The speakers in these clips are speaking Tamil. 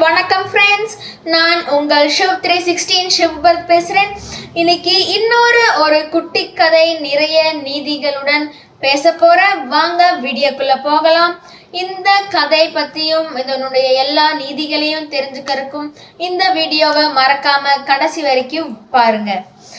வணக்கம் ஃப்ரெண்ட்ஸ் நான் உங்கள் ஷிவ் த்ரீ சிக்ஸ்டீன் ஷிவ்பர்த் பேசுகிறேன் இன்னைக்கு இன்னொரு ஒரு குட்டி கதை நிறைய நீதிகளுடன் பேச போற வாங்க வீடியோக்குள்ள போகலாம் இந்த கதை பத்தியும் இதனுடைய எல்லா நீதிகளையும் தெரிஞ்சுக்கிறதுக்கும் இந்த வீடியோவை மறக்காம கடைசி வரைக்கும் பாருங்க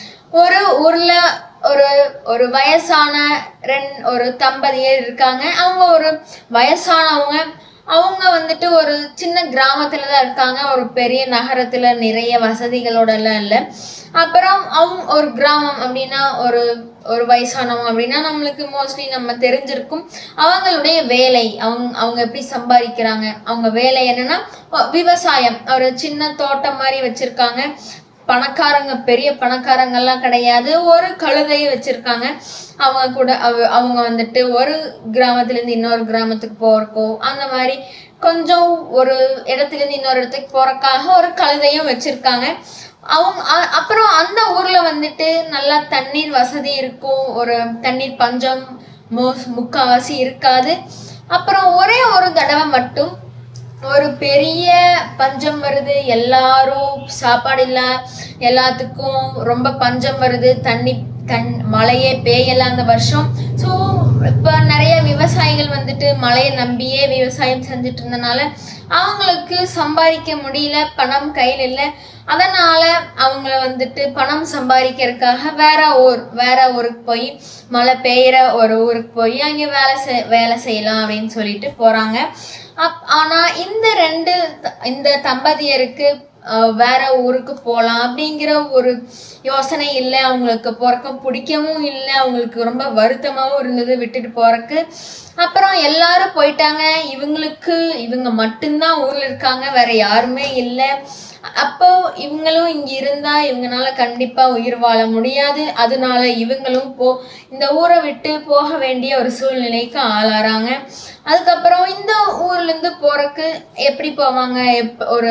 ஒரு ஊர்ல ஒரு ஒரு வயசான ரெண் ஒரு தம்பதியர் இருக்காங்க அவங்க ஒரு வயசானவங்க அவங்க வந்துட்டு ஒரு சின்ன கிராமத்துல தான் இருக்காங்க ஒரு பெரிய நகரத்துல நிறைய வசதிகளோட எல்லாம் இல்லை அப்புறம் அவங்க ஒரு கிராமம் அப்படின்னா ஒரு ஒரு வயசானவங்க அப்படின்னா நம்மளுக்கு மோஸ்ட்லி நம்ம தெரிஞ்சிருக்கும் அவங்களுடைய வேலை அவங்க அவங்க எப்படி சம்பாதிக்கிறாங்க அவங்க வேலை என்னன்னா அஹ் விவசாயம் ஒரு சின்ன தோட்டம் மாதிரி வச்சிருக்காங்க பணக்காரங்க பெரிய பணக்காரங்கெல்லாம் கிடையாது ஒரு கழுதையை வச்சிருக்காங்க அவங்க கூட அவ- அவங்க வந்துட்டு ஒரு கிராமத்துல இருந்து இன்னொரு கிராமத்துக்கு போறக்கோ அந்த மாதிரி கொஞ்சம் ஒரு இடத்துல இருந்து இன்னொரு இடத்துக்கு போறக்காக ஒரு கழுதையும் வச்சிருக்காங்க அவங்க அ- அப்புறம் அந்த ஊர்ல வந்துட்டு நல்லா தண்ணீர் வசதி இருக்கும் ஒரு தண்ணீர் பஞ்சம் மோஸ் முக்காவாசி இருக்காது அப்புறம் ஒரே ஒரு தடவை மட்டும் ஒரு பெரிய பஞ்சம் வருது எல்லாரும் சாப்பாடு இல்ல எல்லாத்துக்கும் ரொம்ப பஞ்சம் வருது தண்ணி தன் மழையே பெய்யல அந்த வருஷம் ஸோ இப்போ நிறைய விவசாயிகள் வந்துட்டு மழையை நம்பியே விவசாயம் செஞ்சுட்டு இருந்தனால அவங்களுக்கு சம்பாதிக்க முடியல பணம் கையில் இல்லை அதனால அவங்கள வந்துட்டு பணம் சம்பாதிக்கிறதுக்காக வேற ஊர் வேற ஊருக்கு போய் மழை பெய்யுற ஒரு ஊருக்கு போய் அங்கே வேலை செய் வேலை செய்யலாம் அப்படின்னு சொல்லிட்டு போறாங்க அப் ஆனா இந்த ரெண்டு த- இந்த தம்பதியருக்கு அஹ், வேற ஊருக்கு போகலாம் அப்படிங்கிற ஒரு யோசனை இல்லை அவங்களுக்கு போறக்க பிடிக்கவும் இல்லை அவங்களுக்கு ரொம்ப வருத்தமாகவும் இருந்தது விட்டுட்டு போறக்கு அப்புறம் எல்லாரும் போயிட்டாங்க இவங்களுக்கு இவங்க மட்டும்தான் ஊர்ல இருக்காங்க வேற யாருமே இல்லை அப்போ இவங்களும் இங்க இருந்தா இவங்கனால கண்டிப்பா உயிர் வாழ முடியாது அதனால இவங்களும் போ இந்த ஊரை விட்டு போக வேண்டிய ஒரு சூழ்நிலைக்கு ஆளாறாங்க அதுக்கப்புறம் இந்த ஊர்ல இருந்து போறக்கு எப்படி போவாங்க எப் ஒரு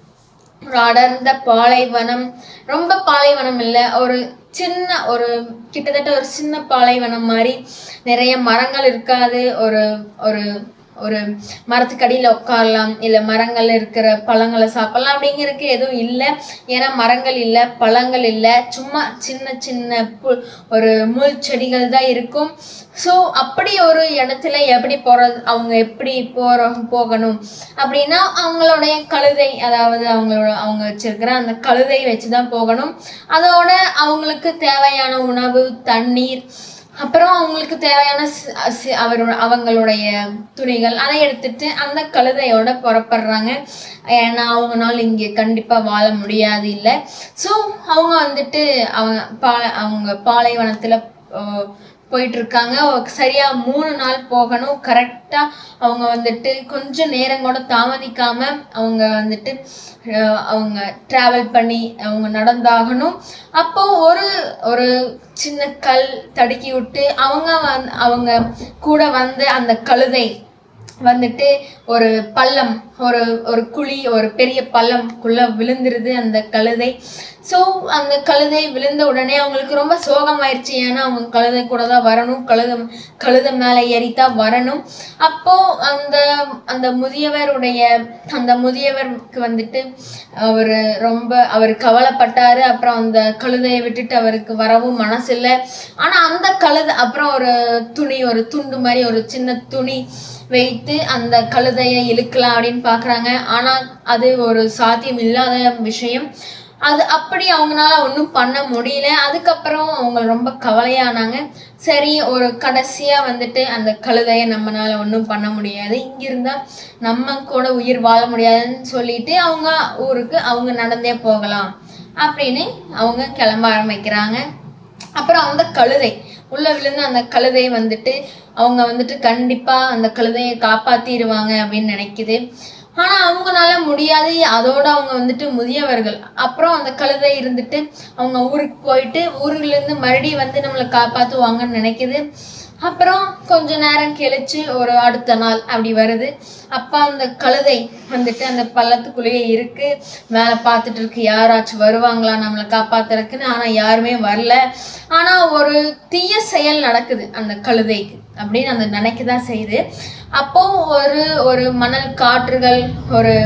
ஒரு அடர்ந்த பாலைவனம் ரொம்ப பாலைவனம் இல்லை ஒரு சின்ன ஒரு கிட்டத்தட்ட ஒரு சின்ன பாலைவனம் மாதிரி நிறைய மரங்கள் இருக்காது ஒரு ஒரு ஒரு மரத்துக்கடியில் உட்காரலாம் இல்லை மரங்கள் இருக்கிற பழங்களை சாப்பிடலாம் அப்படிங்கிறதுக்கு எதுவும் இல்லை ஏன்னா மரங்கள் இல்லை பழங்கள் இல்லை சும்மா சின்ன சின்ன பு ஒரு முள் செடிகள் தான் இருக்கும் ஸோ அப்படி ஒரு இடத்துல எப்படி போகிறது அவங்க எப்படி போற போகணும் அப்படின்னா அவங்களுடைய கழுதை அதாவது அவங்களோட அவங்க வச்சிருக்கிற அந்த கழுதை வச்சு தான் போகணும் அதோட அவங்களுக்கு தேவையான உணவு தண்ணீர் அப்புறம் அவங்களுக்கு தேவையான சி- சி- அவரோட அவங்களுடைய துணிகள் அதை எடுத்துட்டு அந்த கழுதையோட புறப்படுறாங்க ஏன்னா அவங்கனால இங்கே கண்டிப்பாக வாழ முடியாது இல்லை ஸோ அவங்க வந்துட்டு அவங்க பாலை அவங்க பாலைவனத்தில் போயிட்டு இருக்காங்க சரியா மூணு நாள் போகணும் கரெக்டா அவங்க வந்துட்டு கொஞ்சம் நேரம் கூட தாமதிக்காம அவங்க வந்துட்டு அஹ், அவங்க டிராவல் பண்ணி அவங்க நடந்தாகணும் அப்போ ஒரு ஒரு சின்ன கல் தடுக்கி விட்டு அவங்க வந் அவங்க கூட வந்து அந்த கழுதை வந்துட்டு ஒரு பள்ளம் ஒரு ஒரு குழி ஒரு பெரிய பள்ளம்குள்ள விழுந்துருது அந்த கழுதை ஸோ அந்த கழுதை விழுந்த உடனே அவங்களுக்கு ரொம்ப சோகமாயிருச்சு ஏன்னா அவங்க கழுதை கூட தான் வரணும் கழுத கழுதை மேலே ஏறித்தான் வரணும் அப்போ அந்த அந்த முதியவருடைய அந்த முதியவருக்கு வந்துட்டு அவர் ரொம்ப அவர் கவலைப்பட்டாரு அப்புறம் அந்த கழுதையை விட்டுட்டு அவருக்கு வரவும் மனசு இல்லை ஆனால் அந்த கழுதை அப்புறம் ஒரு துணி ஒரு துண்டு மாதிரி ஒரு சின்ன துணி வைத்து அந்த கழுதையை இழுக்கலாம் அப்படின்னு பார்க்குறாங்க ஆனால் அது ஒரு சாத்தியம் இல்லாத விஷயம் அது அப்படி அவங்களால ஒன்றும் பண்ண முடியல அதுக்கப்புறம் அவங்க ரொம்ப கவலையானாங்க சரி ஒரு கடைசியாக வந்துட்டு அந்த கழுதையை நம்மளால ஒன்றும் பண்ண முடியாது இங்கிருந்தா நம்ம கூட உயிர் வாழ முடியாதுன்னு சொல்லிட்டு அவங்க ஊருக்கு அவங்க நடந்தே போகலாம் அப்படின்னு அவங்க கிளம்ப ஆரம்பிக்கிறாங்க அப்புறம் அந்த கழுதை உள்ள விழுந்து அந்த கழுதை வந்துட்டு அவங்க வந்துட்டு கண்டிப்பா அந்த கழுதையை காப்பாத்திடுவாங்க அப்படின்னு நினைக்குது ஆனா அவங்கனால முடியாது அதோட அவங்க வந்துட்டு முதியவர்கள் அப்புறம் அந்த கழுதை இருந்துட்டு அவங்க ஊருக்கு போயிட்டு ஊர்ல இருந்து மறுபடியும் வந்து நம்மளை காப்பாத்துவாங்கன்னு நினைக்குது அப்புறம் கொஞ்ச நேரம் கழிச்சு ஒரு அடுத்த நாள் அப்படி வருது அப்போ அந்த கழுதை வந்துட்டு அந்த பள்ளத்துக்குள்ளேயே இருக்கு மேலே பார்த்துட்டு இருக்கு யாராச்சும் வருவாங்களா நம்மளை காப்பாத்துறதுக்குன்னு ஆனால் யாருமே வரல ஆனால் ஒரு தீய செயல் நடக்குது அந்த கழுதைக்கு அப்படின்னு அந்த நினைக்க தான் செய்யுது அப்போ ஒரு ஒரு மணல் காற்றுகள் ஒரு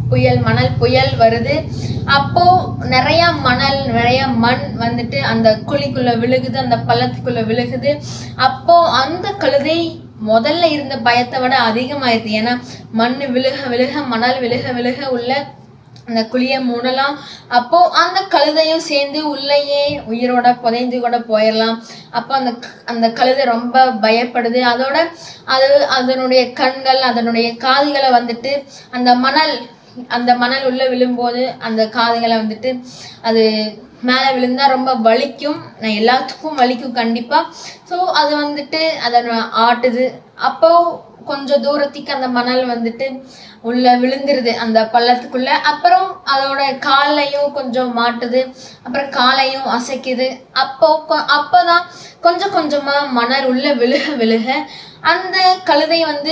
புயல் மணல் புயல் வருது அப்போ நிறைய மணல் நிறைய மண் வந்துட்டு அந்த குழிக்குள்ள விழுகுது அந்த பள்ளத்துக்குள்ள விழுகுது அப்போ அந்த கழுதை முதல்ல இருந்த பயத்தை விட அதிகமாயிருது ஏன்னா மண் விழுக விழுக மணல் விழுக விழுக உள்ள அந்த குழியை மூடலாம் அப்போ அந்த கழுதையும் சேர்ந்து உள்ளேயே உயிரோட புதைந்து கூட போயிடலாம் அப்போ அந்த க- அந்த கழுதை ரொம்ப பயப்படுது அதோட அது அதனுடைய கண்கள் அதனுடைய காதுகளை வந்துட்டு அந்த மணல் அந்த மணல் உள்ள விழும்போது அந்த காதுகளை வந்துட்டு அது மேலே விழுந்தா ரொம்ப வலிக்கும் நான் எல்லாத்துக்கும் வலிக்கும் கண்டிப்பாக ஸோ அது வந்துட்டு அதை ஆட்டுது அப்போ கொஞ்சம் தூரத்துக்கு அந்த மணல் வந்துட்டு உள்ள விழுந்துருது அந்த பள்ளத்துக்குள்ள அப்புறம் அதோட காலையும் கொஞ்சம் மாட்டுது அப்புறம் காலையும் அசைக்குது அப்போ கொ- அப்போதான் கொஞ்சம் கொஞ்சமா மணல் உள்ள விழுக விழுக அந்த கழுதை வந்து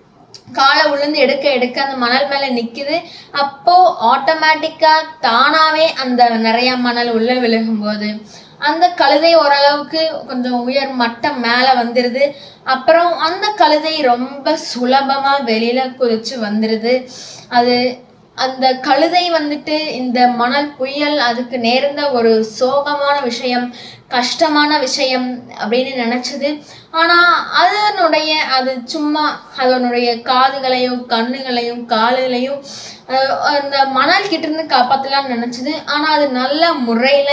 காலை உளுந்து எடுக்க எடுக்க அந்த மணல் மேல நிக்குது அப்போ ஆட்டோமேட்டிக்கா தானாவே அந்த நிறைய மணல் உள்ள விழுகும்போது அந்த கழுதை ஓரளவுக்கு கொஞ்சம் உயர் மட்டம் மேல வந்துருது அப்புறம் அந்த கழுதை ரொம்ப சுலபமா வெளியில குதிச்சு வந்துருது அது அந்த கழுதை வந்துட்டு இந்த மணல் புயல் அதுக்கு நேர்ந்த ஒரு சோகமான விஷயம் கஷ்டமான விஷயம் அப்படின்னு நினைச்சது ஆனா அதனுடைய அது சும்மா அதனுடைய காதுகளையும் கண்ணுகளையும் காலுகளையும் அஹ், அந்த மணல் கிட்ட இருந்து காப்பாத்தலாம்னு நினைச்சது ஆனா அது நல்ல முறையில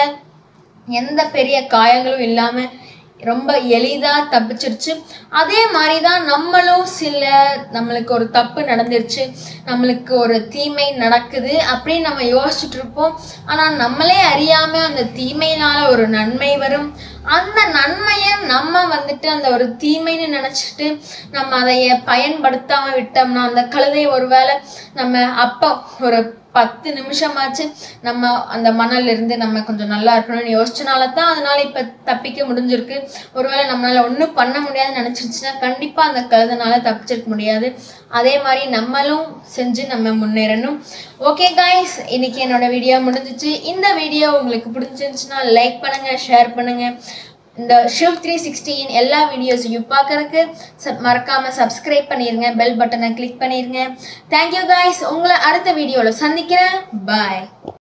எந்த பெரிய காயங்களும் இல்லாம ரொம்ப எளிதா தப்பிச்சிருச்சு அதே மாதிரி தான் நம்மளும் சில நம்மளுக்கு ஒரு தப்பு நடந்துருச்சு நம்மளுக்கு ஒரு தீமை நடக்குது அப்படின்னு நம்ம யோசிச்சுட்டு இருப்போம் ஆனா நம்மளே அறியாம அந்த தீமையினால ஒரு நன்மை வரும் அந்த நன்மையை நம்ம வந்துட்டு அந்த ஒரு தீமைன்னு நினைச்சிட்டு நம்ம அதைய பயன்படுத்தாம விட்டோம்னா அந்த கழுதை ஒருவேளை நம்ம அப்போ ஒரு பத்து நிமிஷமாச்சு நம்ம அந்த மணல்ல இருந்து நம்ம கொஞ்சம் நல்லா இருக்கணும்னு யோசிச்சனால தான் அதனால இப்ப தப்பிக்க முடிஞ்சிருக்கு ஒருவேளை நம்மளால ஒன்றும் பண்ண முடியாதுன்னு நினைச்சிருச்சுன்னா கண்டிப்பா அந்த கழுதனால தப்பிச்சிருக்க முடியாது அதே மாதிரி நம்மளும் செஞ்சு நம்ம முன்னேறணும் ஓகே காய்ஸ் இன்னைக்கு என்னோட வீடியோ முடிஞ்சிச்சு இந்த வீடியோ உங்களுக்கு பிடிச்சிருந்துச்சுன்னா லைக் பண்ணுங்க ஷேர் பண்ணுங்க இந்த ஷிவ் த்ரீ சிக்ஸ்டின் எல்லா வீடியோஸையும் பார்க்கறதுக்கு சப் மறக்காமல் சப்ஸ்கிரைப் பண்ணிடுங்க பெல் பட்டனை கிளிக் பண்ணிடுங்க தேங்க்யூ காய்ஸ் உங்களை அடுத்த வீடியோவில் சந்திக்கிறேன் பாய்